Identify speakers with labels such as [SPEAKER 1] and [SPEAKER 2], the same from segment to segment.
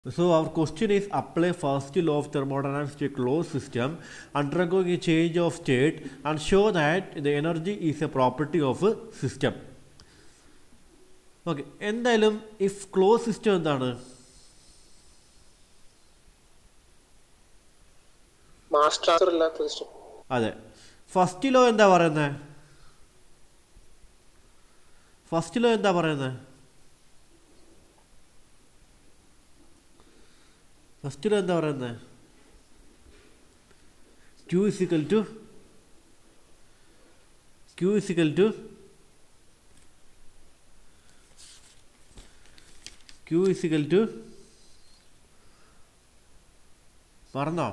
[SPEAKER 1] So our question is apply first law of thermodynamics to a closed system undergoing a change of state and show that the energy is a property of a system. Okay എന്തായാലും if close system എന്താണ്
[SPEAKER 2] mass transfer ഇല്ലാത്ത system
[SPEAKER 1] അതെ first law എന്താ പറയുന്നത് first law എന്താ പറയുന്നത് first law എന്താ പറയുന്നത് Q is equal to Q is equal to Q is equal to പറഞ്ഞോ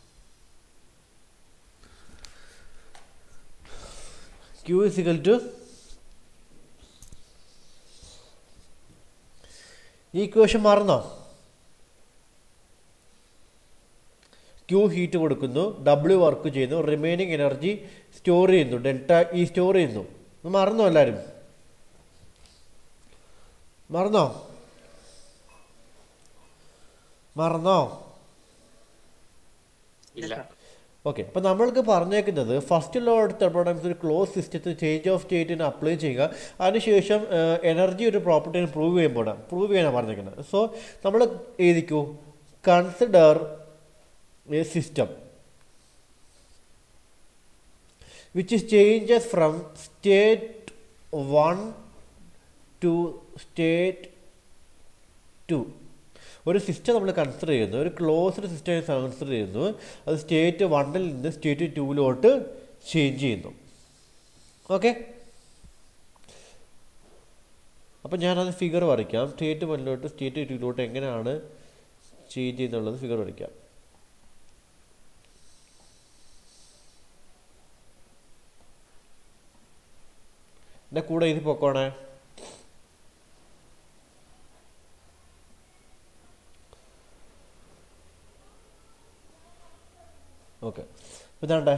[SPEAKER 1] Q is equal to ഈ ഇക്വേഷൻ മാറുന്നോ ക്യൂ ഹീറ്റ് കൊടുക്കുന്നു ഡബ്ല്യു വർക്ക് ചെയ്യുന്നു റിമൈനിങ് എനർജി സ്റ്റോർ ചെയ്യുന്നു ഡെൽറ്റ ഇ സ്റ്റോർ ചെയ്യുന്നു ഇത് മറന്നോ എല്ലാവരും മറന്നോ മറന്നോ
[SPEAKER 2] ഇല്ല
[SPEAKER 1] ഓക്കെ അപ്പോൾ നമ്മൾക്ക് പറഞ്ഞേക്കുന്നത് ഫസ്റ്റ് ലോ തെർമോഡൈനമിക്സ് ഒരു ക്ലോസ് സിസ്റ്റത്തിൽ ചേഞ്ച് ഓഫ് സ്റ്റേറ്റിന് അപ്ലൈ ചെയ്യുക അതിനുശേഷം എനർജി ഒരു പ്രോപ്പർട്ടിനെ പ്രൂവ് ചെയ്യുമ്പോഴാണ് പ്രൂവ് ചെയ്യാനാണ് പറഞ്ഞേക്കുന്നത് സോ നമ്മൾ എഴുതിക്കൂ consider a system which is changes from state 1 to state 2 ഒരു സിസ്റ്റം നമ്മൾ കൺസിഡർ ചെയ്യുന്നു ഒരു ക്ലോസ്ഡ് സിസ്റ്റം കൺസിഡർ ചെയ്യുന്നു അത് സ്റ്റേറ്റ് വണ്ണിൽ നിന്ന് സ്റ്റേറ്റ് ടൂവിലോട്ട് ചേഞ്ച് ചെയ്യുന്നു ഓക്കെ അപ്പം ഞാനത് ഫിഗർ വരയ്ക്കാം സ്റ്റേറ്റ് വണ്ണിലോട്ട് സ്റ്റേറ്റ് ടൂവിലോട്ട് എങ്ങനെയാണ് ചേഞ്ച് ചെയ്യുന്നുള്ളത് ഫിഗർ വരയ്ക്കാം എൻ്റെ കൂടെ ഇത് പൊക്കോണേ ഓക്കെ ഇതാണ്ടേ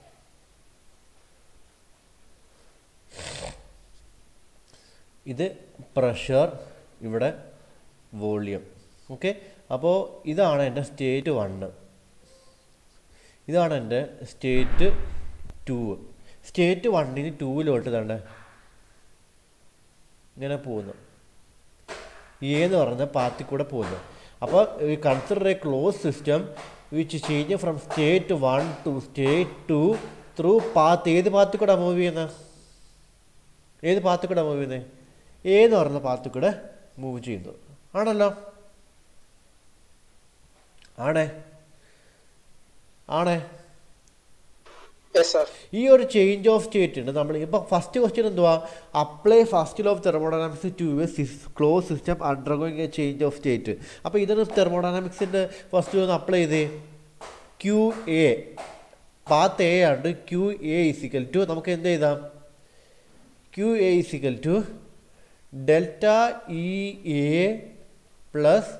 [SPEAKER 1] ഇത് പ്രഷർ ഇവിടെ വോളിയം ഓക്കെ അപ്പോൾ ഇതാണ് എൻ്റെ സ്റ്റേറ്റ് വണ്ണ് ഇതാണ് എൻ്റെ സ്റ്റേറ്റ് ടൂ സ്റ്റേറ്റ് വണ്ണിന് ടൂവിലോട്ട് തന്നെ ഇങ്ങനെ പോകുന്നു എ എന്ന് പറയുന്ന പാത്തിൽ കൂടെ പോകുന്നു അപ്പോൾ consider a close system which change from state one to state two through path ഏത് പാത്തിൽ കൂടെ മൂവ് ചെയ്യുന്നത് ഏത് പാത്തിൽ കൂടെ മൂവ് ചെയ്യുന്നത് എ എന്ന് പറയുന്ന പാത്തിൽ കൂടെ മൂവ് ചെയ്യുന്നു ആണല്ലോ ആണേ ആണേ
[SPEAKER 2] യെസ് സാർ
[SPEAKER 1] ഈ ഒരു ചേഞ്ച് ഓഫ് സ്റ്റേറ്റ് ഉണ്ട് നമ്മൾ ഇപ്പം ഫസ്റ്റ് ക്വസ്റ്റ്യൻ എന്തുവാ apply first law of thermodynamics to a close system undergoing a change of state അപ്പോൾ ഇതിന് തെർമോഡൈനാമിക്സിൻ്റെ ഫസ്റ്റ് ലോ ഒന്ന് അപ്ലൈ ചെയ്തേ ക്യു എ പാത്ത് എ ആണ് ക്യു എ ഇസിക്കൽ ടു നമുക്ക് എന്ത് ചെയ്താം Q A is equal to delta E A plus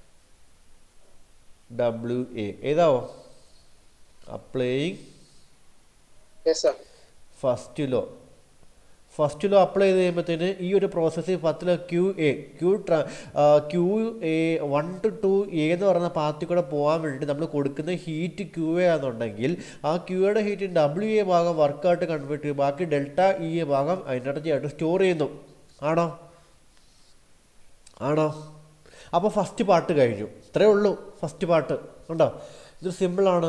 [SPEAKER 1] W A ഏതാവോ applying
[SPEAKER 2] yes sir
[SPEAKER 1] first law first law apply ചെയ്ത് കഴിയുമ്പോഴത്തേന് ഈ ഒരു പ്രോസസ്സ് പത്തില് Q A Q ട്രാ Q A one to two A എന്ന് പറയുന്ന പാത്തിൽ കൂടെ പോകാൻ വേണ്ടി നമ്മൾ കൊടുക്കുന്ന ഹീറ്റ് ക്യൂ എ ആണെന്നുണ്ടെങ്കിൽ ആ ക്യൂയുടെ ഹീറ്റ് ഡബ്ല്യു എ ഭാഗം വർക്കായിട്ട് കൺവേർട്ട് ചെയ്യും ബാക്കി ഡെൽറ്റ ഇ എ ഭാഗം എനർജി ആയിട്ട് സ്റ്റോർ ചെയ്യുന്നു ആണോ ആണോ അപ്പോൾ ഫസ്റ്റ് പാർട്ട് കഴിഞ്ഞു ഇത്രേ ഉള്ളൂ ഫസ്റ്റ് പാർട്ട് ഉണ്ടോ ഇത് സിമ്പിളാണ്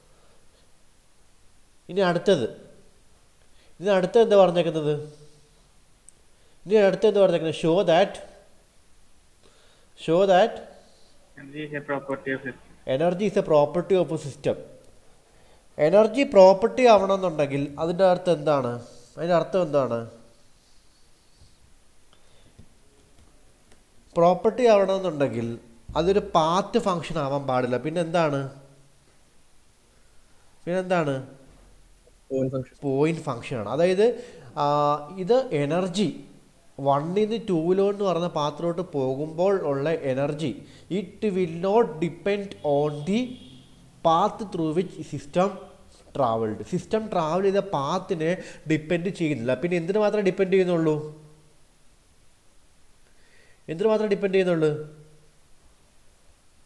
[SPEAKER 1] ഇനി അടുത്തത് ഇനി അടുത്തത് എന്താ പറഞ്ഞേക്കുന്നത് ഇനി അടുത്തത് എന്താ പറഞ്ഞേക്കുന്നത് show that show that
[SPEAKER 3] Energy is a property of system.
[SPEAKER 1] Energy is a property of a system energy property ആവണമെന്നുണ്ടെങ്കിൽ അതിൻ്റെ അർത്ഥം എന്താണ് അതിൻ്റെ അർത്ഥം എന്താണ് പ്രോപ്പർട്ടി ആവണമെന്നുണ്ടെങ്കിൽ അതൊരു പാത്ത് ഫങ്ഷൻ ആവാൻ പാടില്ല പിന്നെ എന്താണ് പിന്നെ എന്താണ് പോയിന്റ് ഫങ്ഷനാണ് അതായത് ആ, ഇത് എനർജി വണ്ണിന്ന് ടൂവിലോട്ട് പറഞ്ഞ പാത്രത്തിലോട്ട് പോകുമ്പോൾ ഉള്ള energy it will not depend on the path through which system travelled system travel ചെയ്ത പാത്തിനെ ഡിപ്പെൻഡ് ചെയ്യുന്നില്ല പിന്നെ എന്തിനു മാത്രമേ ഡിപ്പെൻഡ് ചെയ്യുന്നുള്ളൂ എന്തിനു മാത്രമേ ഡിപ്പെൻഡ് ചെയ്യുന്നുള്ളൂ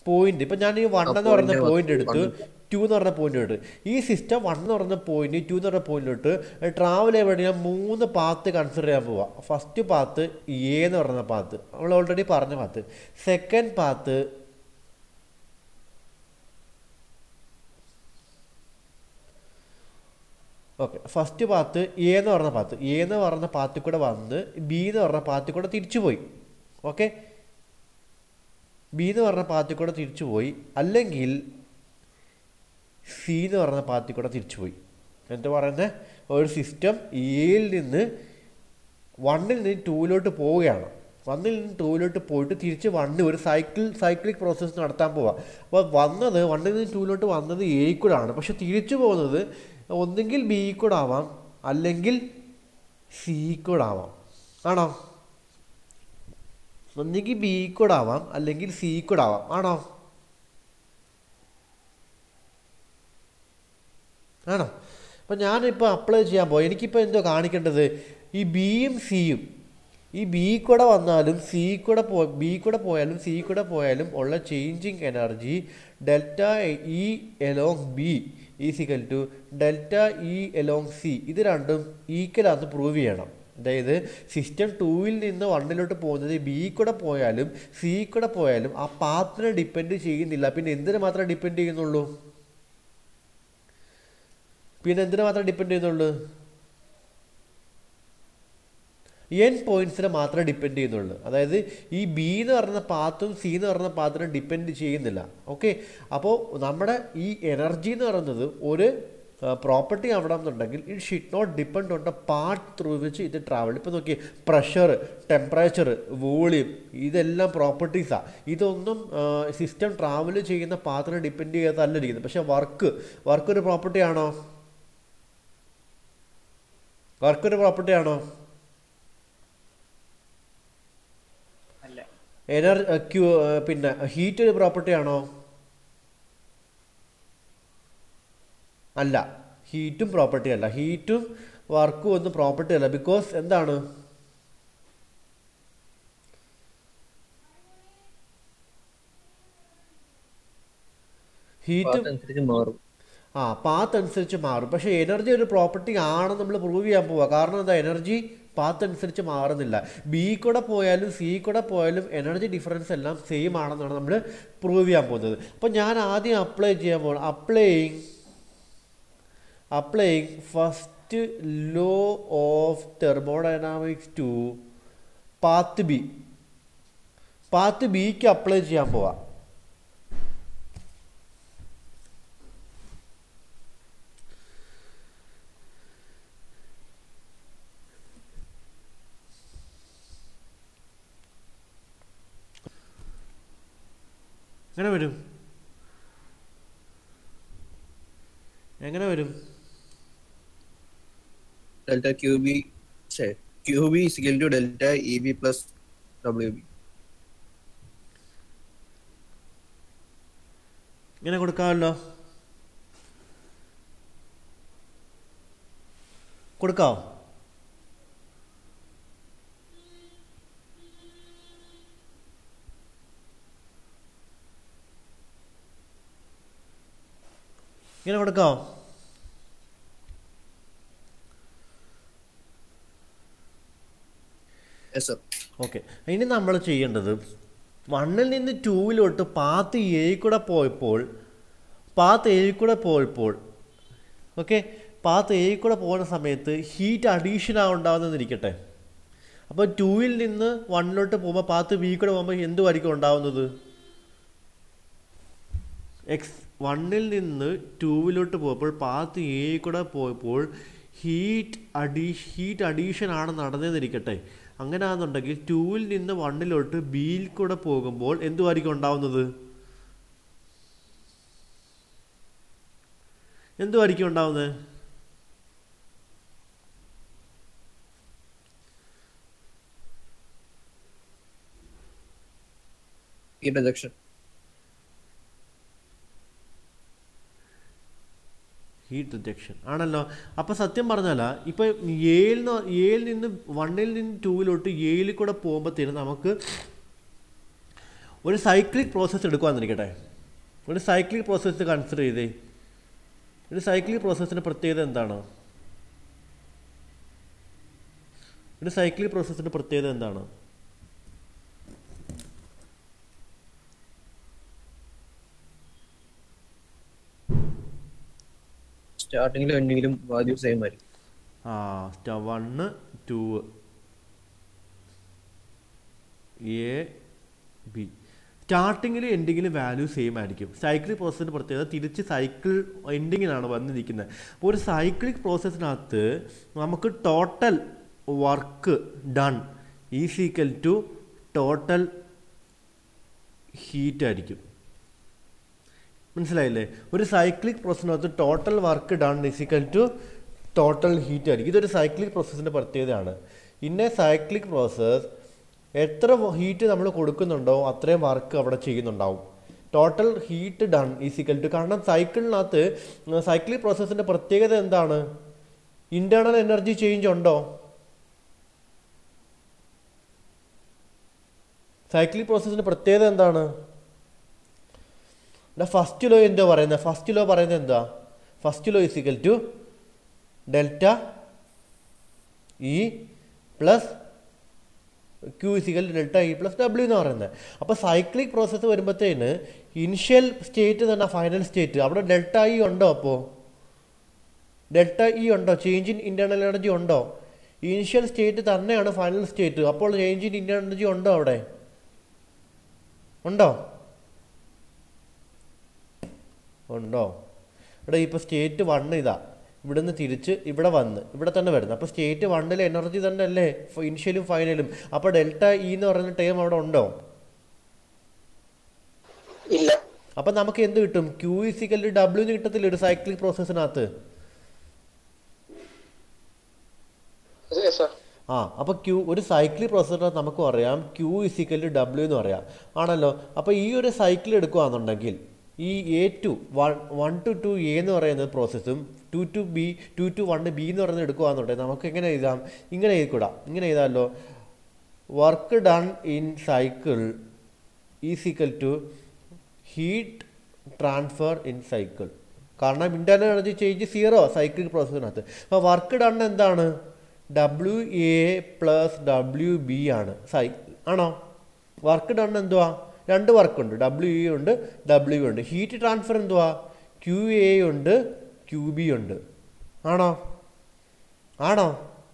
[SPEAKER 1] പോയിന്റ് ഇപ്പം ഞാൻ ഈ വൺ
[SPEAKER 4] ആ
[SPEAKER 1] എന്ന് പറയുന്ന
[SPEAKER 4] point
[SPEAKER 1] പോയിന്റ് എടുത്ത്
[SPEAKER 4] one.
[SPEAKER 1] ടു എന്ന് പറഞ്ഞ പോയിന്റ് എടുത്ത് ഈ സിസ്റ്റം വൺ എന്ന് പറയുന്ന പോയിന്റ് ടു എന്ന് പറഞ്ഞ പോയിന്റിലോട്ട് ട്രാവൽ ചെയ്യാൻ വേണ്ടി ഞാൻ മൂന്ന് പാത്ത് കൺസിഡർ ചെയ്യാൻ പോവാം ഫസ്റ്റ് പാത്ത് എ എന്ന് പറയുന്ന പാത്ത് നമ്മൾ ഓൾറെഡി പറഞ്ഞ path second path okay first path A എന്ന് പറഞ്ഞ പാത്ത് എ എന്ന് പറഞ്ഞ പാത്തിൽ കൂടെ വന്ന് ബി എന്ന് പറഞ്ഞ പാത്തിൽ കൂടെ തിരിച്ചു പോയി ഓക്കെ ബി എന്ന് പറഞ്ഞ പാത്തിൽ കൂടെ തിരിച്ചു പോയി അല്ലെങ്കിൽ സി എന്ന് പറഞ്ഞ പാത്തിൽ കൂടെ തിരിച്ചു പോയി എന്താ പറയുന്നത് ഒരു സിസ്റ്റം എയിൽ നിന്ന് വണ്ണിൽ നിന്ന് ടൂവിലോട്ട് പോവുകയാണ് വണ്ണിൽ നിന്ന് ടൂവിലോട്ട് പോയിട്ട് തിരിച്ച് വണ്ണ് ഒരു സൈക്കിൾ സൈക്ലിക് പ്രോസസ്സ് നടത്താൻ പോവാം അപ്പോൾ വന്നത് വണ്ണിൽ നിന്ന് ടൂവിലോട്ട് വന്നത് എ കൂടെ ആണ് പക്ഷെ തിരിച്ചു പോകുന്നത് ഒന്നുകിൽ ബി കൂടെ ആവാം അല്ലെങ്കിൽ സി കൂടെ ആവാം ആണോ ഒന്നുകിൽ ബി കൂടെ ആവാം അല്ലെങ്കിൽ സി കൂടെ ആവാം ആണോ ആണോ അപ്പം ഞാനിപ്പോൾ അപ്ലൈ ചെയ്യാൻ പോയി എനിക്കിപ്പോൾ എന്തോ കാണിക്കേണ്ടത് ഈ ബിയും സിയും ഈ ബി കൂടെ വന്നാലും സി കൂടെ പോ ബി കൂടെ പോയാലും സി കൂടെ പോയാലും ഉള്ള changing energy delta E along B is equal to delta E along C ഇത് രണ്ടും ഈക്വലാന്ന് പ്രൂവ് ചെയ്യണം അതായത് സിസ്റ്റം ടൂവിൽ നിന്ന് വണ്ണിലോട്ട് പോകുന്നത് ബി കൂടെ പോയാലും സി കൂടെ പോയാലും ആ പാത്തിനെ ഡിപ്പെൻഡ് ചെയ്യുന്നില്ല പിന്നെ എന്തിനു മാത്രമേ ഡിപ്പെൻഡ് ചെയ്യുന്നുള്ളൂ പിന്നെ എന്തിനു മാത്രമേ ഡിപ്പെൻഡ് ചെയ്യുന്നുള്ളൂ എൻ പോയിന്റ്സിനെ മാത്രമേ ഡിപ്പെൻഡ് ചെയ്യുന്നുള്ളൂ അതായത് ഈ ബി എന്ന് പറയുന്ന പാത്തും സി എന്ന് പറയുന്ന പാത്തിനെ ഡിപ്പെൻഡ് ചെയ്യുന്നില്ല ഓക്കെ അപ്പോൾ നമ്മുടെ ഈ എനർജി എന്ന് പറയുന്നത് ഒരു പ്രോപ്പർട്ടി ആവണമെന്നുണ്ടെങ്കിൽ it should not depend on the path through which ഇത് ട്രാവൽ ഇപ്പോൾ നോക്കി പ്രഷർ ടെമ്പറേച്ചർ വോളിയം ഇതെല്ലാം പ്രോപ്പർട്ടീസാണ് ഇതൊന്നും സിസ്റ്റം ട്രാവൽ ചെയ്യുന്ന പാത്തിനെ ഡിപ്പെൻഡ് ചെയ്യാതല്ല ഇരിക്കുന്നത് പക്ഷേ വർക്ക് വർക്ക് ഒരു പ്രോപ്പർട്ടി ആണോ വർക്ക് ഒരു പ്രോപ്പർട്ടി ആണോ
[SPEAKER 3] അല്ല
[SPEAKER 1] എനർ ക്യൂ പിന്നെ ഹീറ്റ് ഒരു പ്രോപ്പർട്ടി ആണോ അല്ല ഹീറ്റും പ്രോപ്പർട്ടി അല്ല ഹീറ്റും വർക്കും ഒന്നും പ്രോപ്പർട്ടി അല്ല ബിക്കോസ് എന്താണ് ഹീറ്റും
[SPEAKER 4] പാത്ത് അനുസരിച്ച് മാറും
[SPEAKER 1] ആ പാത്ത് അനുസരിച്ച് മാറും പക്ഷേ എനർജി ഒരു പ്രോപ്പർട്ടി ആണെന്ന് നമ്മൾ പ്രൂവ് ചെയ്യാൻ പോവുക കാരണം എന്താ എനർജി പാത്ത് അനുസരിച്ച് മാറുന്നില്ല ബി കൂടെ പോയാലും സി കൂടെ പോയാലും എനർജി ഡിഫറൻസ് എല്ലാം സെയിം ആണെന്നാണ് നമ്മൾ പ്രൂവ് ചെയ്യാൻ പോകുന്നത് അപ്പോൾ ഞാൻ ആദ്യം അപ്ലൈ ചെയ്യാൻ പോകണം applying applying first law of thermodynamics to path B path ബിക്ക് അപ്ലൈ ചെയ്യാൻ പോവാം എങ്ങനെ വരും എങ്ങനെ വരും
[SPEAKER 4] delta Q B Q B is equal to delta E B plus W B
[SPEAKER 1] ഇങ്ങനെ കൊടുക്കാമല്ലോ കൊടുക്കാവോ ഇങ്ങനെ കൊടുക്കാവോ
[SPEAKER 4] യെസ് സർ
[SPEAKER 1] ഓക്കെ ഇനി നമ്മൾ ചെയ്യേണ്ടത് വണ്ണിൽ നിന്ന് ടൂവിലോട്ട് പാത്ത് എ കൂടെ പോയപ്പോൾ പാത്ത് എ കൂടെ പോയപ്പോൾ ഓക്കെ പാത്ത് എ കൂടെ പോകുന്ന സമയത്ത് ഹീറ്റ് അഡീഷൻ ആ ഉണ്ടാകുന്നതെന്നിരിക്കട്ടെ അപ്പോൾ ടൂവിൽ നിന്ന് വണ്ണിലോട്ട് പോകുമ്പോൾ പാത്ത് ബി കൂടെ പോകുമ്പോൾ എന്തുമായിരിക്കും ഉണ്ടാവുന്നത് എക്സ് വണ്ണിൽ നിന്ന് ടൂവിലോട്ട് പോയപ്പോൾ പാത്ത് എ കൂടെ പോയപ്പോൾ ഹീറ്റ് അഡീ ഹീറ്റ് അഡീഷൻ ആണ് നടന്നതെന്നിരിക്കട്ടെ അങ്ങനെ ആണെന്നുണ്ടെങ്കിൽ ടൂവിൽ നിന്ന് വണ്ണിലോട്ട് ബിയിൽ കൂടെ പോകുമ്പോൾ എന്തുമായിരിക്കും ഉണ്ടാവുന്നത് എന്തുമായിരിക്കും ഉണ്ടാവുന്നത്
[SPEAKER 4] ഈ റിജക്ഷൻ
[SPEAKER 1] ഹീറ്റ് റിജക്ഷൻ ആണല്ലോ അപ്പോൾ സത്യം പറഞ്ഞാൽ ഇപ്പോൾ ഏയിൽ നിന്ന് ഏയിൽ നിന്ന് വണ്ണിൽ നിന്ന് ടൂവിലോട്ട് ഏയിൽ കൂടെ പോകുമ്പോഴത്തേനും നമുക്ക് ഒരു സൈക്ലിക് പ്രോസസ്സ് എടുക്കുവാന്നിരിക്കട്ടെ ഒരു സൈക്ലിക് പ്രോസസ്സ് കൺസിഡർ ചെയ്തേ ഒരു സൈക്ലിക് പ്രോസസ്സിൻ്റെ പ്രത്യേകത എന്താണ് ഒരു സൈക്ലിക് പ്രോസസ്സിൻ്റെ പ്രത്യേകത എന്താണ്
[SPEAKER 4] സ്റ്റാർട്ടിങ്ങിലും എൻഡിങ്ങിലും വാല്യൂ സെയിം ആയിരിക്കും
[SPEAKER 1] ആ സ്റ്റ വണ്ണ് ടു എ ബി സ്റ്റാർട്ടിങ്ങിലും എൻഡിങ്ങിലും വാല്യൂ സെയിം ആയിരിക്കും സൈക്ലിക് പ്രോസസ്സിൻ്റെ പ്രത്യേകത തിരിച്ച് സൈക്കിൾ എൻഡിങ്ങിലാണ് വന്നിരിക്കുന്നത് അപ്പോൾ ഒരു സൈക്ലിക് പ്രോസസ്സിനകത്ത് നമുക്ക് total work done is equal to total heat ആയിരിക്കും മനസ്സിലായില്ലേ ഒരു സൈക്ലിക് പ്രോസസ്സിനകത്ത് total work done is equal to total heat ആയിരിക്കും ഇതൊരു സൈക്ലിക് പ്രോസസ്സിൻ്റെ പ്രത്യേകതയാണ് ഇൻ എ സൈക്ലിക് പ്രോസസ്സ് എത്ര ഹീറ്റ് നമ്മൾ കൊടുക്കുന്നുണ്ടോ അത്രയും വർക്ക് അവിടെ ചെയ്യുന്നുണ്ടാവും total heat done is equal to കാരണം സൈക്കിളിനകത്ത് സൈക്ലിക് പ്രോസസ്സിൻ്റെ പ്രത്യേകത എന്താണ് ഇൻറ്റേർണൽ എനർജി ചേഞ്ച് ഉണ്ടോ സൈക്ലിക് പ്രോസസ്സിൻ്റെ പ്രത്യേകത എന്താണ് ഇവിടെ ഫസ്റ്റ് ലോ എന്തോ പറയുന്നത് ഫസ്റ്റ് ലോ പറയുന്നത് എന്താ first law is equal to delta E plus Q is equal delta E plus W എന്ന് പറയുന്നത് അപ്പോൾ സൈക്ലിക് പ്രോസസ്സ് വരുമ്പോഴത്തേന് ഇനിഷ്യൽ സ്റ്റേറ്റ് തന്നെ ഫൈനൽ സ്റ്റേറ്റ് അവിടെ ഡെൽറ്റ ഇ ഉണ്ടോ അപ്പോൾ ഡെൽറ്റ ഇ ഉണ്ടോ ചേഞ്ച് ഇൻ ഇൻറ്റേർണൽ എനർജി ഉണ്ടോ ഇനിഷ്യൽ സ്റ്റേറ്റ് തന്നെയാണ് ഫൈനൽ സ്റ്റേറ്റ് അപ്പോൾ ചേഞ്ച് ഇൻ ഇൻറ്റേർണൽ എനർജി ഉണ്ടോ അവിടെ ഉണ്ടോ ഉണ്ടോ ഇവിടെ ഇപ്പോൾ സ്റ്റേറ്റ് വണ്ണ് ഇതാ ഇവിടുന്ന് തിരിച്ച് ഇവിടെ വന്ന് ഇവിടെ തന്നെ വരുന്നത് അപ്പോൾ സ്റ്റേറ്റ് വണ്ണിലെ എനർജി തന്നെ അല്ലേ ഇനിഷ്യലും ഫൈനലും അപ്പോൾ ഡെൽറ്റ ഇ എന്ന് പറയുന്ന ടേം അവിടെ ഉണ്ടോ
[SPEAKER 2] ഇല്ല
[SPEAKER 1] അപ്പം നമുക്ക് എന്ത് കിട്ടും ക്യൂ ഇസിക്കൽ ഡബ്ല്യു എന്ന് കിട്ടത്തില്ല ഒരു സൈക്ലിക് പ്രോസസ്സിനകത്ത്
[SPEAKER 2] യെസ് സാർ
[SPEAKER 1] ആ അപ്പോൾ ക്യൂ ഒരു സൈക്ലിക് പ്രോസസ്സിനകത്ത് നമുക്ക് പറയാം ക്യൂ ഇസിക്കൽ ഡബ്ല്യു എന്ന് പറയാം ആണല്ലോ അപ്പോൾ ഈ ഒരു സൈക്കിൾ എടുക്കുകയാണെന്നുണ്ടെങ്കിൽ ഈ A to one one to two A എന്ന് പറയുന്ന പ്രോസസ്സും to two B two to one B എന്ന് പറയുന്നത് എടുക്കുകയാണെന്നുണ്ടെങ്കിൽ നമുക്ക് എങ്ങനെ എഴുതാം ഇങ്ങനെ എഴുതിക്കൂടാ ഇങ്ങനെ എഴുതാമല്ലോ work done in cycle is equal to heat transfer in cycle കാരണം internal energy change zero cycle പ്രോസസ്സിനകത്ത് അപ്പോൾ വർക്ക് ഡൺ എന്താണ് W A plus W B ആണ് സൈ ആണോ വർക്ക് ഡൺ എന്തുവാ രണ്ട് വർക്കുണ്ട് ഡബ്ല്യു ഇ ഉണ്ട് ഡബ്ല്യു ഉണ്ട് ഹീറ്റ് ട്രാൻസ്ഫർ എന്തുവാ ക്യു എ ഉണ്ട് ക്യു ബി ഉണ്ട് ആണോ ആണോ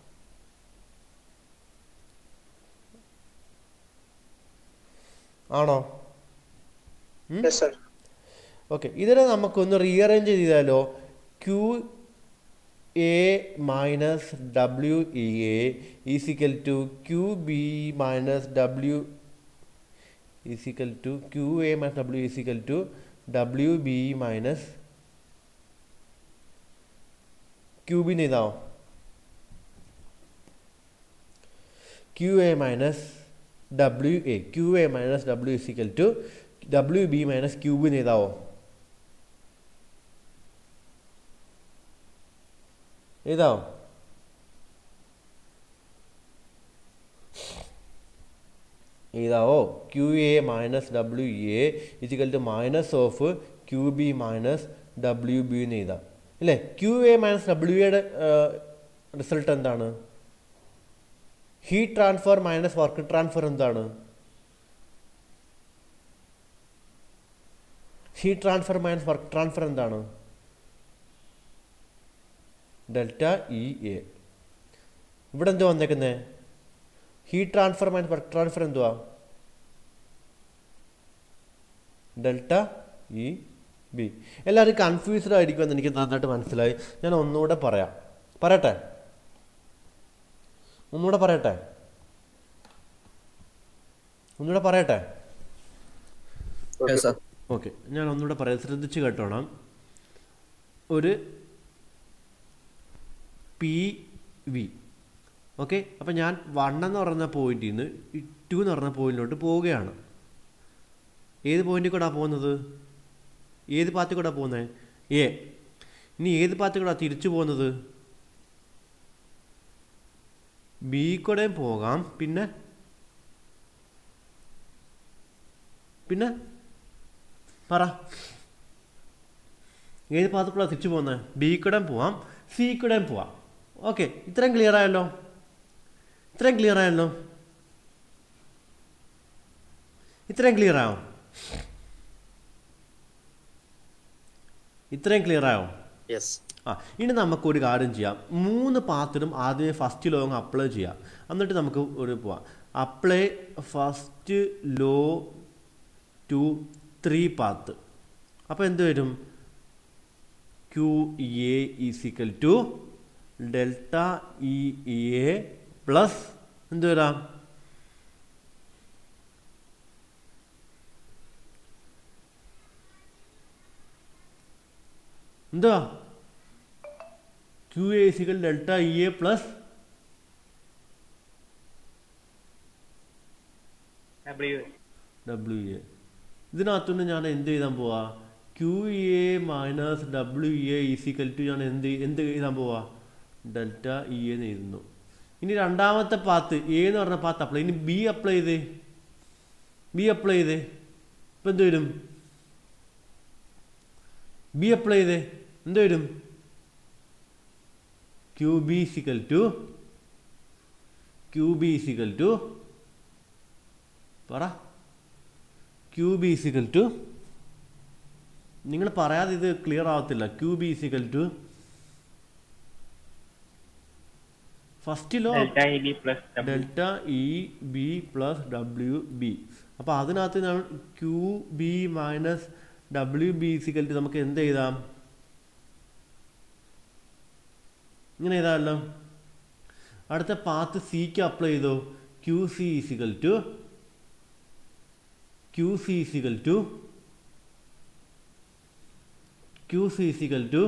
[SPEAKER 1] ആണോ
[SPEAKER 2] യെസ് സാർ
[SPEAKER 1] ഓക്കെ ഇതിനെ നമുക്കൊന്ന് റീഅറേഞ്ച് ചെയ്താലോ Q A minus W E A is equal to Q B minus W is equal to Q A minus W is equal to W B minus Q B എഴുതാമോ Q A minus W A Q A minus W is equal to W B minus Q B എഴുതാവോ എഴുതാവോ എഴുതാവോ Q A minus W A is equal to minus of Q B minus W B എന്ന് എഴുതാം അല്ലേ Q A minus W എയുടെ result എന്താണ് heat transfer minus work transfer എന്താണ് heat transfer minus work transfer എന്താണ് ഡെൽറ്റ ഇ എ ഇവിടെ എന്തുവാ വന്നേക്കുന്നത് heat transfer minus work transfer എന്തുവാ ഡെൽറ്റ ഇ ബി എല്ലാവരും കൺഫ്യൂസ്ഡ് ആയിരിക്കുമെന്ന് എനിക്ക് നന്നായിട്ട് മനസ്സിലായി ഞാൻ ഒന്നുകൂടെ പറയാം പറയട്ടെ ഒന്നുകൂടെ പറയട്ടെ ഒന്നുകൂടെ പറയട്ടെ
[SPEAKER 4] Yes, sir.
[SPEAKER 1] ഓക്കെ ഞാൻ ഒന്നുകൂടെ പറയാം ശ്രദ്ധിച്ച് കേട്ടോണം ഒരു പി വി ഓക്കെ അപ്പം ഞാൻ വൺ എന്ന് പറയുന്ന പോയിന്റിൽ നിന്ന് ടു എന്ന് പറഞ്ഞ പോയിന്റിലോട്ട് പോവുകയാണ് ഏത് പോയിന്റിൽ കൂടാ പോകുന്നത് ഏത് പാത്തിൽ കൂടാ പോകുന്നത് എ ഇനി ഏത് പാത്തിൽ കൂടാ തിരിച്ചു പോകുന്നത് ബി കൂടെയും പോകാം പിന്നെ പിന്നെ പറ ഏത് പാത്രക്കൂടെ തിരിച്ചു പോകുന്നത് ബി കൂടെ പോവാം സി കൂടെ പോവാം ഓക്കെ ഇത്രയും ക്ലിയർ ആയല്ലോ ഇത്രയും ക്ലിയർ ആയല്ലോ ഇത്രയും ക്ലിയർ ആയോ ഇത്രയും ക്ലിയർ ആയോ
[SPEAKER 4] യെസ്
[SPEAKER 1] ആ ഇനി നമുക്കൊരു കാര്യം ചെയ്യാം മൂന്ന് പാത്തിനും ആദ്യമേ ഫസ്റ്റ് ലോ അങ്ങ് അപ്ലൈ ചെയ്യാം എന്നിട്ട് നമുക്ക് ഒരു പോവാം apply first law to three path അപ്പോൾ എന്ത് വരും Q A is equal to delta E A plus എന്ത് വരാം എന്തുവാ Q A is equal delta E A plus
[SPEAKER 3] W
[SPEAKER 1] W A ഇതിനകത്തുനിന്ന് ഞാൻ എന്ത് എഴുതാൻ പോവാ Q A minus W A is equal to ഞാൻ എന്ത് എന്ത് എഴുതാൻ പോവാ ഡെൽറ്റ ഇ എന്ന് എഴുതുന്നു ഇനി രണ്ടാമത്തെ പാത്ത് എ എന്ന് പറഞ്ഞ പാത്ത് അപ്ലൈ ഇനി ബി അപ്ലൈ ചെയ്തേ ബി അപ്ലൈ ചെയ്തേ ഇപ്പം എന്ത് വരും ബി അപ്ലൈ ചെയ്തേ എന്ത് വരും Q B is equal to Q B is equal to പറ ക്യൂ ബി സിക്കൽ ടു നിങ്ങൾ പറയാതെ ഇത് ക്ലിയർ ആവത്തില്ല ക്യൂ ബി സിക്കൽ ടു ഫസ്റ്റിലോ
[SPEAKER 3] delta E B plus W
[SPEAKER 1] delta E B plus W B അപ്പോൾ അതിനകത്ത് ഞാൻ Q B minus W B is equal to നമുക്ക് എന്ത് എഴുതാം ഇങ്ങനെ എഴുതാമല്ലോ അടുത്ത പാത്ത് സിക്ക് അപ്ലൈ ചെയ്തോ Q C is equal to Q C is equal to Q C is equal to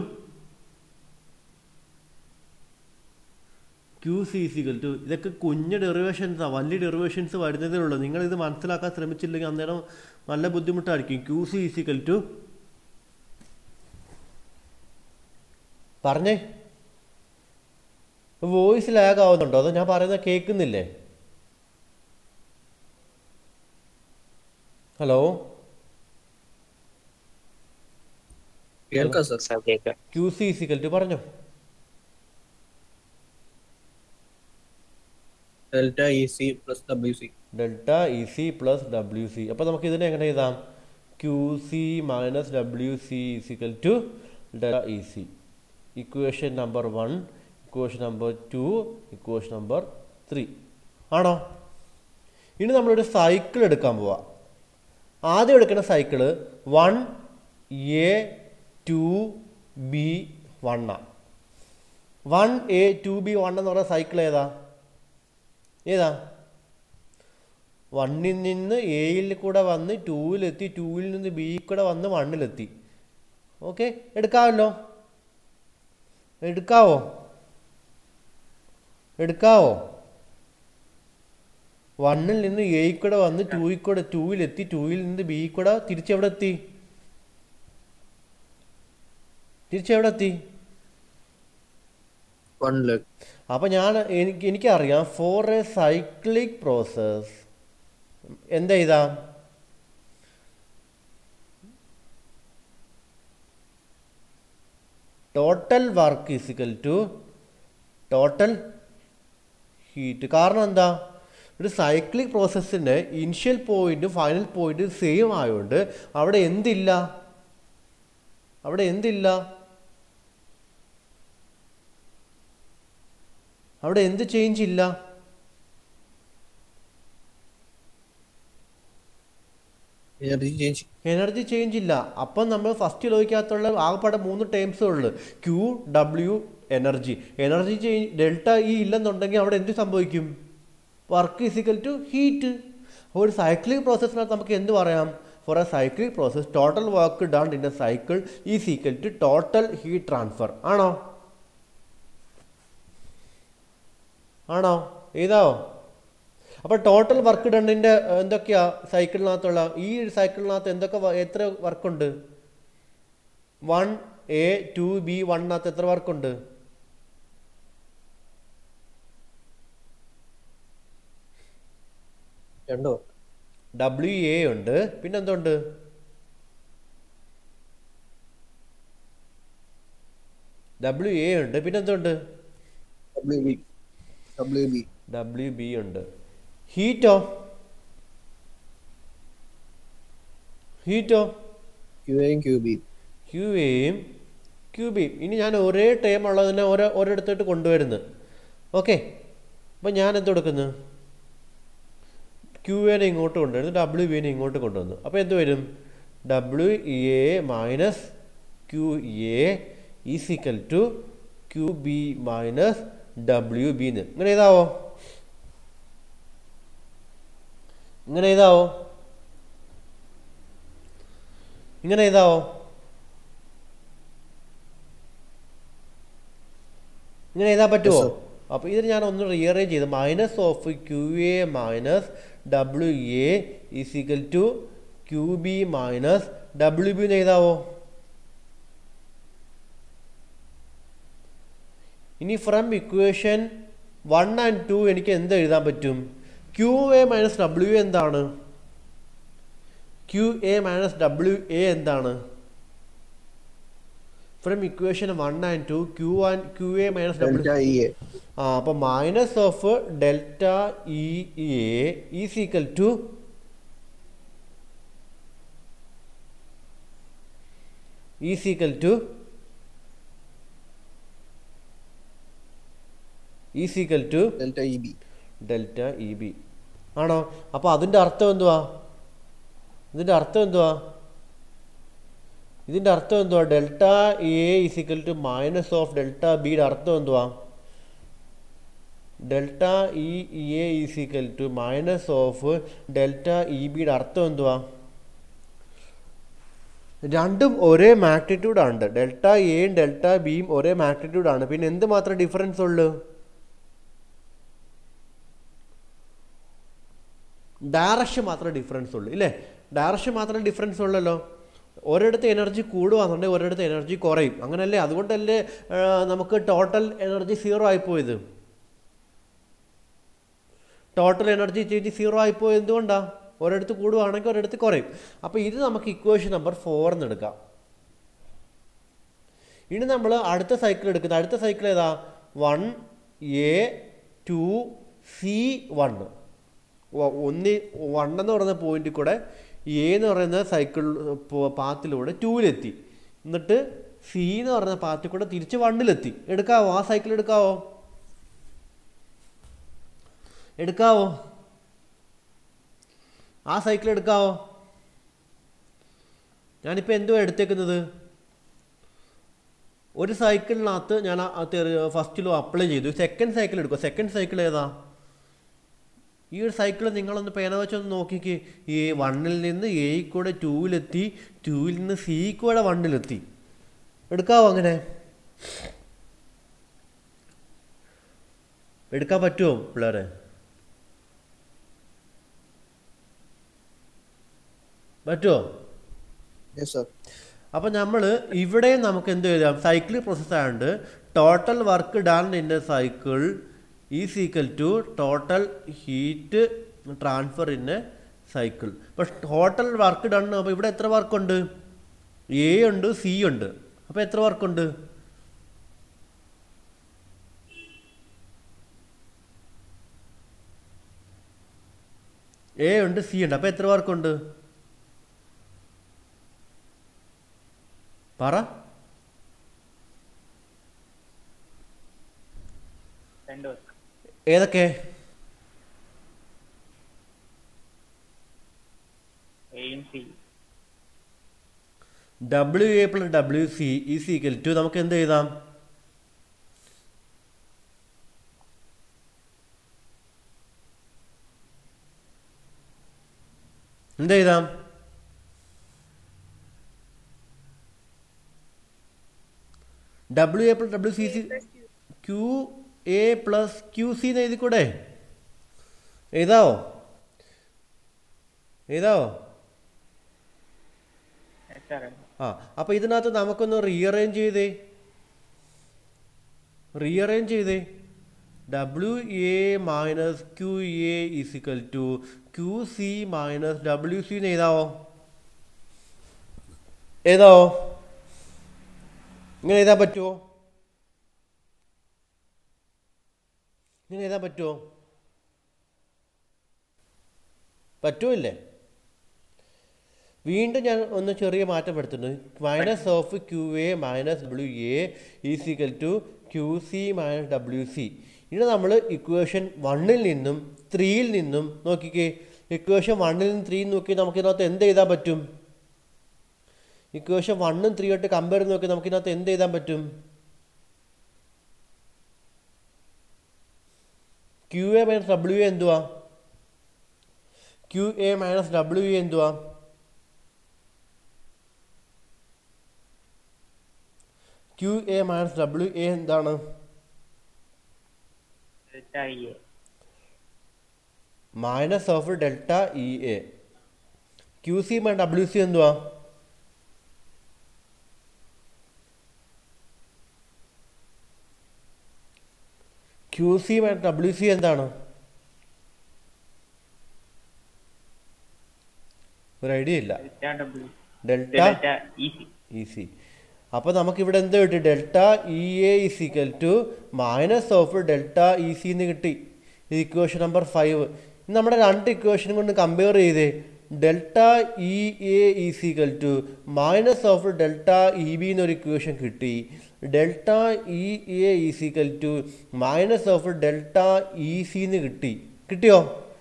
[SPEAKER 1] Q C is equal to ഇതൊക്കെ കുഞ്ഞ് ഡെറിവേഷൻസാണ് വലിയ ഡെറിവേഷൻസ് വരുന്നതേ ഉള്ളൂ നിങ്ങൾ ഇത് മനസ്സിലാക്കാൻ ശ്രമിച്ചില്ലെങ്കിൽ അന്നേരം നല്ല ബുദ്ധിമുട്ടായിരിക്കും ക്യൂ സി ഈസിക്കൽ ടു പറഞ്ഞേ വോയിസ് ലാഗ് ആവുന്നുണ്ടോ അതോ ഞാൻ പറയുന്നത് കേൾക്കുന്നില്ലേ ഹലോ
[SPEAKER 4] കേൾക്കാം സർ
[SPEAKER 2] സാർ കേൾക്കാം
[SPEAKER 1] ക്യൂ സി ഈസിക്കൽ ടു പറഞ്ഞോ
[SPEAKER 4] delta E C plus W C
[SPEAKER 1] delta E C plus W C അപ്പോൾ നമുക്ക് ഇതിനെ എങ്ങനെ എഴുതാം Q C minus W C is equal to delta E C equation number one equation number two equation number three ആണോ ഇനി നമ്മളൊരു cycle എടുക്കാൻ പോവാം ആദ്യം എടുക്കുന്ന cycle one A two B വണ്ണാണ് one A two B one എന്ന് പറയുന്ന സൈക്കിൾ ഏതാ ഏതാ വണ്ണിൽ നിന്ന് എയിൽ കൂടെ വന്ന് ടൂവിലെത്തി ടൂവിൽ നിന്ന് ബി കൂടെ വന്ന് വണ്ണിലെത്തി ഓക്കെ എടുക്കാമല്ലോ എടുക്കാവോ എടുക്കാവോ വണ്ണിൽ നിന്ന് എയിൽ കൂടെ വന്ന് ടൂയിൽ കൂടെ ടൂവിലെത്തി ടൂവിൽ നിന്ന് ബി കൂടെ തിരിച്ചെവിടെ എത്തി തിരിച്ചെവിടെ എത്തി
[SPEAKER 4] വണ്ണില്
[SPEAKER 1] അപ്പോൾ ഞാൻ എനിക്ക് എനിക്കറിയാം ഫോർ എ സൈക്ലിക് പ്രോസസ് എന്താ ഇതാ total work is equal to total heat കാരണം എന്താ ഒരു സൈക്ലിക് പ്രോസസ്സിൻ്റെ ഇനിഷ്യൽ പോയിന്റും ഫൈനൽ പോയിന്റും സെയിം ആയതുകൊണ്ട് അവിടെ എന്തില്ല അവിടെ എന്തില്ല അവിടെ എന്ത് ചേഞ്ച് ഇല്ല
[SPEAKER 4] എനർജി ചേഞ്ച്
[SPEAKER 1] എനർജി ചേഞ്ച് ഇല്ല അപ്പം നമ്മൾ ഫസ്റ്റ് ലോയ്ക്കകത്തുള്ള ആകെപ്പാടെ മൂന്ന് ടേംസേ ഉള്ളൂ Q W energy energy change delta E ഇല്ലെന്നുണ്ടെങ്കിൽ അവിടെ എന്ത് സംഭവിക്കും വർക്ക് ഈസിക്കൽ ടു ഹീറ്റ് അപ്പോൾ ഒരു സൈക്ലിക് പ്രോസസ്സിനകത്ത് നമുക്ക് എന്ത് പറയാം for a cyclic process total work done in a cycle is equal to total heat transfer ആണോ ആണോ ഏതാവോ അപ്പോൾ ടോട്ടൽ വർക്ക് ഡണ്ണിൻ്റെ എന്തൊക്കെയാ സൈക്കിളിനകത്തുള്ള ഈ ഒരു സൈക്കിളിനകത്ത് എന്തൊക്കെ വ- എത്ര വർക്കുണ്ട് വൺ എ ടു ബി വണ്ണിനകത്ത് എത്ര വർക്കുണ്ട്
[SPEAKER 4] രണ്ടോ
[SPEAKER 1] ഡബ്ല്യു എ ഉണ്ട് പിന്നെ എന്തുണ്ട് ഡബ്ല്യു എ ഉണ്ട് പിന്നെ എന്തുണ്ട്
[SPEAKER 4] WB. WB.
[SPEAKER 1] ഡബ്ല്യു ബി ഉണ്ട് ഹീറ്റോ ഹീറ്റോ
[SPEAKER 4] QA and QB.
[SPEAKER 1] ക്യു എയും ക്യു ബിയും ഇനി ഞാൻ ഒരേ ടൈം ഉള്ളതിനെ ഓരോ ഓരോരുത്തോട്ട് കൊണ്ടുവരുന്നു ഓക്കെ അപ്പം ഞാൻ എന്ത് കൊടുക്കുന്നു ക്യു എനെ ഇങ്ങോട്ട് കൊണ്ടുവരുന്നു ഡബ്ല്യു ബിനെ ഇങ്ങോട്ട് കൊണ്ടുവന്നു അപ്പോൾ എന്ത് വരും W A minus Q A is equal to Q B minus W B എന്ന് ഇങ്ങനെ എഴുതാവോ ഇങ്ങനെ എഴുതാവോ ഇങ്ങനെ എഴുതാവോ ഇങ്ങനെ എഴുതാൻ പറ്റുമോ
[SPEAKER 4] Yes, sir.
[SPEAKER 1] അപ്പോൾ ഇതിന് ഞാൻ ഒന്ന് റീഅറേഞ്ച് ചെയ്ത് minus of Q A minus W A is equal to Q B minus W B എന്ന് എഴുതാവോ ഇനി from equation one and two എനിക്ക് എന്ത് എഴുതാൻ പറ്റും ക്യു എ മൈനസ് ഡബ്ല്യു എന്താണ് Q A minus W A എന്താണ് from equation one and two Q and Q A minus W
[SPEAKER 4] Delta EA.
[SPEAKER 1] ആ അപ്പോൾ minus of delta E A is equal to is equal to is equal to
[SPEAKER 4] Delta EB.
[SPEAKER 1] Delta E B ആണോ അപ്പോൾ അതിൻ്റെ അർത്ഥം എന്തുവാ ഇതിൻ്റെ അർത്ഥം എന്തുവാ ഇതിൻ്റെ അർത്ഥം എന്തുവാ delta A is equal to minus of delta ബിയുടെ അർത്ഥം എന്തുവാ delta E A is equal to minus of delta E ബിയുടെ അർത്ഥം എന്തുവാ രണ്ടും ഒരേ മാഗ്നിറ്റ്യൂഡാണ് ഡെൽറ്റ എയും ഡെൽറ്റ ബിയും ഒരേ മാഗ്നിറ്റ്യൂഡാണ് പിന്നെ എന്ത് മാത്രം ഡിഫറൻസ് ഉള്ളൂ ഡയറക്ഷൻ മാത്രമേ ഡിഫറൻസ് ഉള്ളൂ ഇല്ലേ ഡയറക്ഷൻ മാത്രമേ ഡിഫറൻസ് ഉള്ളല്ലോ ഒരിടത്ത് എനർജി കൂടുകയാണെന്നുണ്ടെങ്കിൽ ഒരിടത്ത് എനർജി കുറയും അങ്ങനല്ലേ അതുകൊണ്ടല്ലേ ആ, നമുക്ക് ടോട്ടൽ എനർജി സീറോ ആയിപ്പോയത് ടോട്ടൽ എനർജി ചേഞ്ച് സീറോ ആയിപ്പോയത് എന്തുകൊണ്ടാണ് ഒരിടത്ത് കൂടുകയാണെങ്കിൽ ഒരിടത്ത് കുറയും അപ്പോൾ ഇത് നമുക്ക് ഇക്വേഷൻ നമ്പർ ഫോർ എന്ന് എടുക്കാം ഇനി നമ്മൾ അടുത്ത സൈക്കിൾ എടുക്കുന്നത് അടുത്ത സൈക്കിൾ ഏതാ one A two C one ഒന്ന് വൺ എന്ന് പറയുന്ന പോയിന്റിൽ കൂടെ എ എന്ന് പറയുന്ന സൈക്കിൾ പാത്തിലൂടെ ടൂവിലെത്തി എന്നിട്ട് സി എന്ന് പറയുന്ന പാത്തിൽ കൂടെ തിരിച്ച് വണ്ണിലെത്തി എടുക്കാവോ ആ സൈക്കിൾ എടുക്കാവോ എടുക്കാവോ ആ സൈക്കിൾ എടുക്കാവോ ഞാനിപ്പോൾ എന്തുവാ എടുത്തേക്കുന്നത് ഒരു സൈക്കിളിനകത്ത് ഞാൻ ഫസ്റ്റിലും അപ്ലൈ ചെയ്തു സെക്കൻഡ് സൈക്കിൾ എടുക്കുക സെക്കൻഡ് സൈക്കിൾ ഏതാ ഈ ഒരു സൈക്കിൾ നിങ്ങളൊന്ന് പേന വെച്ചൊന്ന് നോക്കിക്ക് ഈ വണ്ണിൽ നിന്ന് എ കൂടെ ടൂവിലെത്തി ടൂവിൽ നിന്ന് സി കൂടെ വണ്ണിലെത്തി എടുക്കാവോ അങ്ങനെ എടുക്കാൻ പറ്റുമോ പിള്ളേരെ പറ്റുമോ
[SPEAKER 4] Yes, sir.
[SPEAKER 1] അപ്പം നമ്മൾ ഇവിടെ നമുക്ക് എന്ത് എഴുതാം സൈക്കിൾ പ്രോസസ് ആയതുകൊണ്ട് total work done in a cycle is equal to total heat transfer in a cycle അപ്പോൾ ടോട്ടൽ വർക്ക് ഡൺ അപ്പോൾ ഇവിടെ എത്ര വർക്കുണ്ട് എ ഉണ്ട് സി ഉണ്ട് അപ്പോൾ എത്ര വർക്കുണ്ട് എ ഉണ്ട് സി ഉണ്ട് അപ്പോൾ എത്ര വർക്കുണ്ട് പറ
[SPEAKER 3] രണ്ട് വർക്ക്
[SPEAKER 1] ഏതൊക്കെ
[SPEAKER 3] എയും C
[SPEAKER 1] W A plus W C is equal to നമുക്ക് എന്ത് എഴുതാം എന്ത് എഴുതാം W A plus W C C Q A plus Q C എന്ന് എഴുതിക്കൂടെ എഴുതാവോ എഴുതാവോ
[SPEAKER 3] സാറേ
[SPEAKER 1] ആ അപ്പോൾ ഇതിനകത്ത് നമുക്കൊന്ന് റീഅറേഞ്ച് ചെയ്തേ റീഅറേഞ്ച് ചെയ്തേ W A minus Q A is equal to Q C minus W C എന്ന് എഴുതാവോ എഴുതാവോ ഇങ്ങനെ എഴുതാൻ പറ്റുമോ ഇങ്ങനെ എഴുതാൻ പറ്റുമോ പറ്റുമോ ഇല്ലേ വീണ്ടും ഞാൻ ഒന്ന് ചെറിയ മാറ്റം വരുത്തുന്നുണ്ട് minus of Q A minus W A is equal to Q C minus W C ഇനി നമ്മൾ ഇക്വേഷൻ വണ്ണിൽ നിന്നും ത്രീയിൽ നിന്നും നോക്കിക്കേ ഇക്വേഷൻ വണ്ണിൽ നിന്നും ത്രീ നോക്കി നമുക്കിതിനകത്ത് എന്ത് എഴുതാൻ പറ്റും ഇക്വേഷൻ വണ്ണും ത്രീ ആയിട്ട് കമ്പയർ ചെയ്ത് നോക്കി നമുക്കിതിനകത്ത് എന്ത് എഴുതാൻ പറ്റും Q A minus W A എന്തുവാ Q A minus W A എന്തുവാ Q A minus W A എന്താണ്
[SPEAKER 3] delta E A
[SPEAKER 1] minus of delta E A Q C minus W C എന്തുവാ Q C minus W C എന്താണ് ഒരു idea ഇല്ല
[SPEAKER 3] delta W
[SPEAKER 1] delta
[SPEAKER 3] delta E C
[SPEAKER 1] E C അപ്പോൾ നമുക്കിവിടെ എന്ത് കിട്ടി delta E A is equal to minus of delta E C എന്ന് കിട്ടി ഇത് ഇക്വേഷൻ നമ്പർ ഫൈവ് നമ്മുടെ രണ്ട് ഇക്വേഷനും കൊണ്ട് കമ്പയർ ചെയ്തേ delta E A is equal to minus of delta E B എന്നൊരു ഇക്വേഷൻ കിട്ടി delta E A is equal to minus of delta E C എന്ന് കിട്ടി കിട്ടിയോ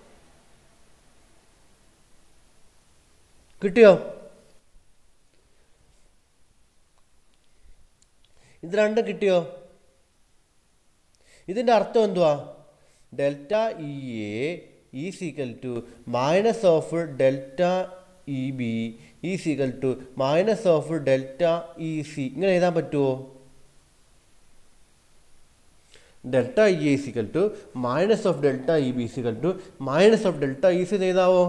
[SPEAKER 1] കിട്ടിയോ ഇത് രണ്ടും കിട്ടിയോ ഇതിൻ്റെ അർത്ഥം എന്തുവാ delta E A is equal to minus of delta E B is equal to minus of delta E C ഇങ്ങനെ എഴുതാൻ പറ്റുമോ delta E A is equal to minus of delta E B is equal to minus of delta E C എഴുതാവോ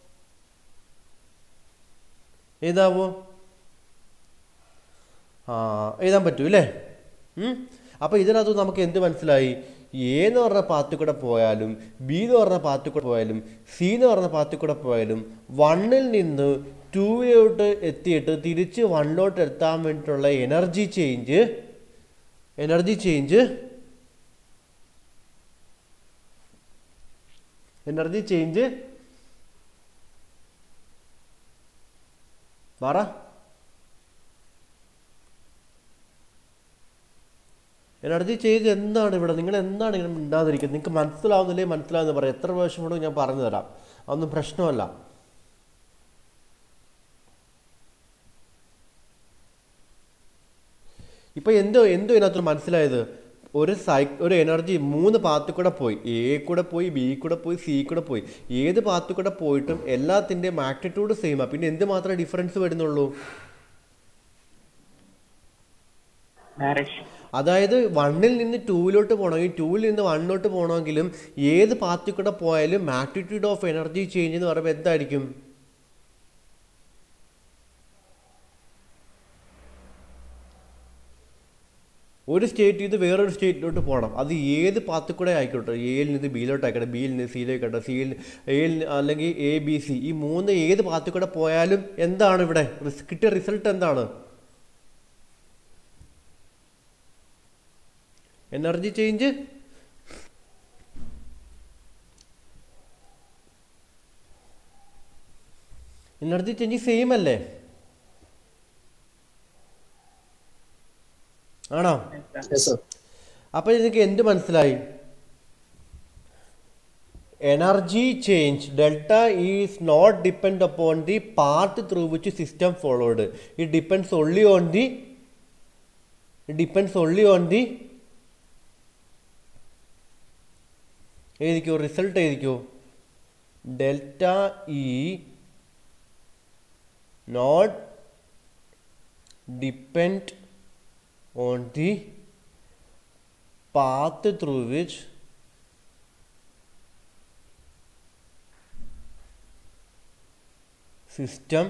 [SPEAKER 1] എഴുതാവോ ആ എഴുതാൻ പറ്റൂ അല്ലേ അപ്പോൾ ഇതിനകത്ത് നമുക്ക് എന്ത് മനസ്സിലായി എ എന്ന് പറഞ്ഞ പാത്തിൽ കൂടെ പോയാലും ബി എന്ന് പറഞ്ഞ പാത്തിൽ കൂടെ പോയാലും സി എന്ന് പറഞ്ഞ പാത്തിൽ കൂടെ പോയാലും വണ്ണിൽ നിന്ന് ടൂയിലോട്ട് എത്തിയിട്ട് തിരിച്ച് വണ്ണിലോട്ട് എത്താൻ വേണ്ടിയിട്ടുള്ള energy change energy change energy change പറ എനർജി ചേഞ്ച് എന്താണ് ഇവിടെ നിങ്ങൾ എന്താണ് ഇങ്ങനെ മിണ്ടാതിരിക്കുന്നത് നിങ്ങൾക്ക് മനസ്സിലാവുന്നില്ലേ മനസ്സിലാവുന്ന പറയാം എത്ര പ്രാവശ്യം കൂടെ ഞാൻ പറഞ്ഞു തരാം അതൊന്നും പ്രശ്നമല്ല ഇപ്പൊ എന്തോ എന്തോ ഇതിനകത്ത് മനസ്സിലായത് ഒരു സൈ ഒരു എനർജി മൂന്ന് പാത്തിൽ കൂടെ പോയി എ കൂടെ പോയി ബി കൂടെ പോയി സി കൂടെ പോയി ഏത് പാത്തിൽ കൂടെ പോയിട്ടും എല്ലാത്തിൻ്റെ മാഗ്നിറ്റ്യൂഡ് സെയിമാ പിന്നെ എന്ത് മാത്രമേ ഡിഫറൻസ് വരുന്നുള്ളൂ
[SPEAKER 3] ഡയറക്ഷൻ
[SPEAKER 1] അതായത് വണ്ണിൽ നിന്ന് ടൂവിലോട്ട് പോകണമെങ്കിൽ ടൂവിൽ നിന്ന് വണ്ണിലോട്ട് പോകണമെങ്കിലും ഏത് പാത്തിൽ കൂടെ പോയാലും മാഗ്നിറ്റ്യൂഡ് ഓഫ് എനർജി ചേഞ്ച് എന്ന് പറയുമ്പോൾ എന്തായിരിക്കും ഒരു സ്റ്റേറ്റിൽ നിന്ന് വേറൊരു സ്റ്റേറ്റിലോട്ട് പോകണം അത് ഏത് പാത്തിൽ കൂടെ ആയിക്കോട്ടെ എയിൽ നിന്ന് ബിയിലോട്ട് ആയിക്കോട്ടെ ബിയിൽ നിന്ന് സിയിലേക്കോട്ടെ സിയിൽ എയിൽ അല്ലെങ്കിൽ എ ബി സി ഈ മൂന്ന് ഏത് പാത്തിൽ കൂടെ പോയാലും എന്താണ് ഇവിടെ റിസ്- കിട്ടിയ റിസൾട്ട് എന്താണ് energy change energy change same അല്ലേ ആണോ
[SPEAKER 4] Yes, sir.
[SPEAKER 1] അപ്പോൾ എനിക്ക് എന്ത് മനസ്സിലായി energy change delta is not depend upon the path through which system followed it depends only on the it depends only on the എഴുതിക്കോ result എഴുതിക്കോ delta E not depend on the path through which system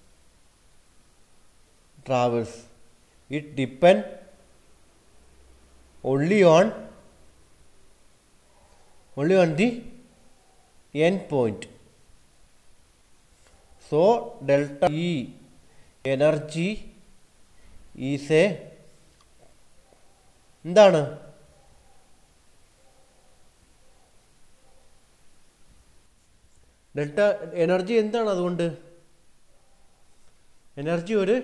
[SPEAKER 1] travels it depend only on only on the end point so delta e energy is a എന്താണ് delta energy എന്താണ് അതുകൊണ്ട് energy ഒരു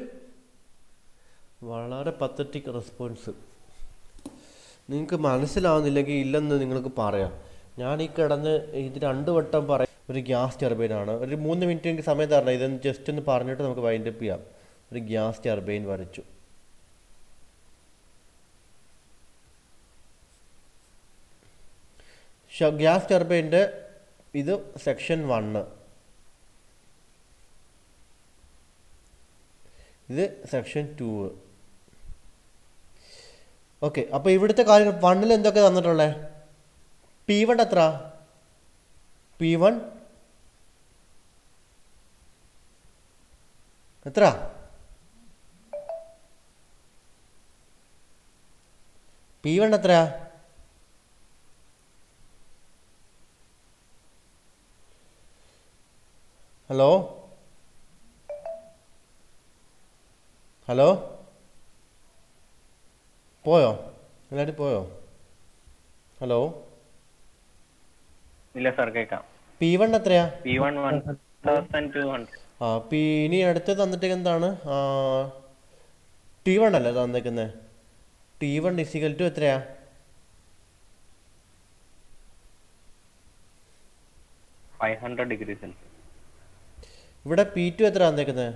[SPEAKER 1] വളരെ pathetic response നിങ്ങൾക്ക് മനസ്സിലാവുന്നില്ലെങ്കിൽ ഇല്ലെന്ന് നിങ്ങൾക്ക് പറയാം ഞാൻ ഈ കിടന്ന് ഇത് രണ്ട് വട്ടം പറയാം ഒരു ഗ്യാസ് ടർബൈനാണ് ഒരു മൂന്ന് മിനിറ്റ് എനിക്ക് സമയം തരണം ഇതൊന്ന് ജസ്റ്റ് ഒന്ന് പറഞ്ഞിട്ട് നമുക്ക് വൈൻഡപ്പ് ചെയ്യാം ഒരു ഗ്യാസ് ടർബൈൻ വരച്ചു ഗ്യാസ് ടർബൈൻ്റെ ഇത് സെക്ഷൻ വണ്ണ് ഇത് സെക്ഷൻ ടു ഓക്കെ അപ്പോൾ ഇവിടുത്തെ കാര്യങ്ങൾ വണ്ണിൽ എന്തൊക്കെ തന്നിട്ടുള്ളത് പി വൺ എത്ര പി വൺ എത്ര പി വൺ എത്രയാ ഹലോ ഹലോ പോയോ എല്ലാവരും പോയോ ഹലോ
[SPEAKER 3] ഇല്ല സാർ കേൾക്കാം
[SPEAKER 1] പി വൺ എത്രയാ
[SPEAKER 3] P one one thousand two hundred
[SPEAKER 1] ആ പി ഇനി അടുത്ത് തന്നിട്ട് എന്താണ് ടി വൺ അല്ലേ തന്നേക്കുന്നത് ടി വൺ ഇസിക്കൽ ടു എത്രയാ
[SPEAKER 3] ഫൈവ് ഹൺഡ്രഡ് ഡിഗ്രി സെൽഷ്യസ്
[SPEAKER 1] ഇവിടെ പി ടു എത്ര തന്നേക്കുന്നത്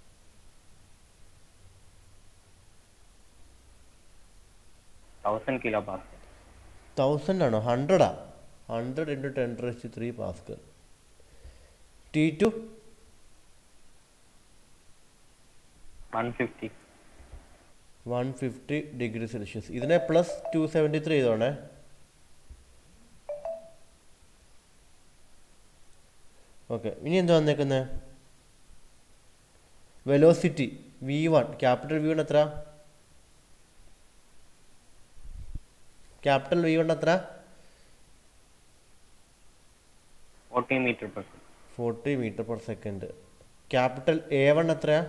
[SPEAKER 3] തൗസൻഡ് കിലോ പാസ്
[SPEAKER 1] തൗസൻഡ് ആണോ ഹൺഡ്രഡാ hundred into ten raised three pascal T two
[SPEAKER 3] one fifty
[SPEAKER 1] one fifty degree Celsius ഇതിനെ പ്ലസ് ടു സെവൻറ്റി ത്രീ ചെയ്തോണേ okay ഇനി എന്താ വന്നേക്കുന്നത് velocity V one capital V one എത്ര ക്യാപിറ്റൽ വി വൺ എത്ര
[SPEAKER 3] forty metre per second
[SPEAKER 1] forty metre per second capital A one എത്രയാ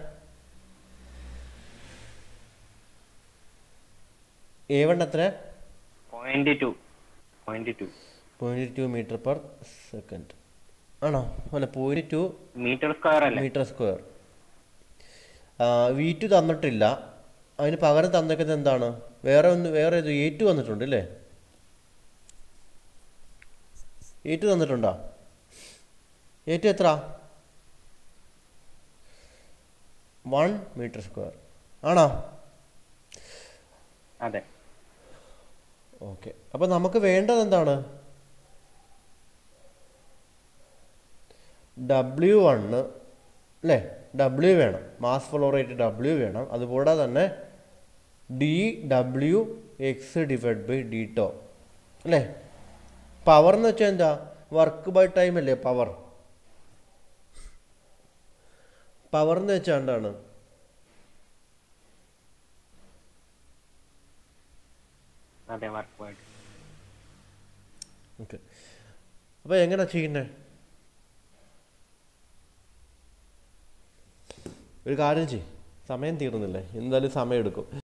[SPEAKER 1] A one എത്ര
[SPEAKER 3] point two point two
[SPEAKER 1] point two metre per second ആണോ അല്ല point two
[SPEAKER 3] metre square അല്ലേ
[SPEAKER 1] metre square V two തന്നിട്ടില്ല അതിന് പകരം തന്നേക്കുന്നത് എന്താണ് വേറെ ഒന്ന് വേറെ ഇത് എ ടു വന്നിട്ടുണ്ട് അല്ലേ എ ടു തന്നിട്ടുണ്ടോ എ ടു എത്ര വൺ മീറ്റർ സ്ക്വയർ ആണോ
[SPEAKER 3] അതെ
[SPEAKER 1] ഓക്കെ അപ്പോൾ നമുക്ക് വേണ്ടത് എന്താണ് ഡബ്ല്യു വണ്ണ് അല്ലേ ഡബ്ല്യു വേണം മാസ് ഫ്ലോ റേറ്റ് ഡബ്ല്യു വേണം അതുകൂടാതെ തന്നെ D W X divide by D T അല്ലേ പവർ എന്ന് വെച്ചാൽ എന്താ വർക്ക് ബൈ ടൈം അല്ലേ പവർ പവർ എന്ന് വെച്ചാൽ എന്താണ്
[SPEAKER 3] അതെ വർക്ക് പോയിട്ട്
[SPEAKER 1] ഓക്കെ അപ്പോൾ എങ്ങനെ ചെയ്യുന്നത് ഒരു കാര്യം ചെയ്യും സമയം തീർന്നില്ലേ എന്തായാലും സമയം എടുക്കും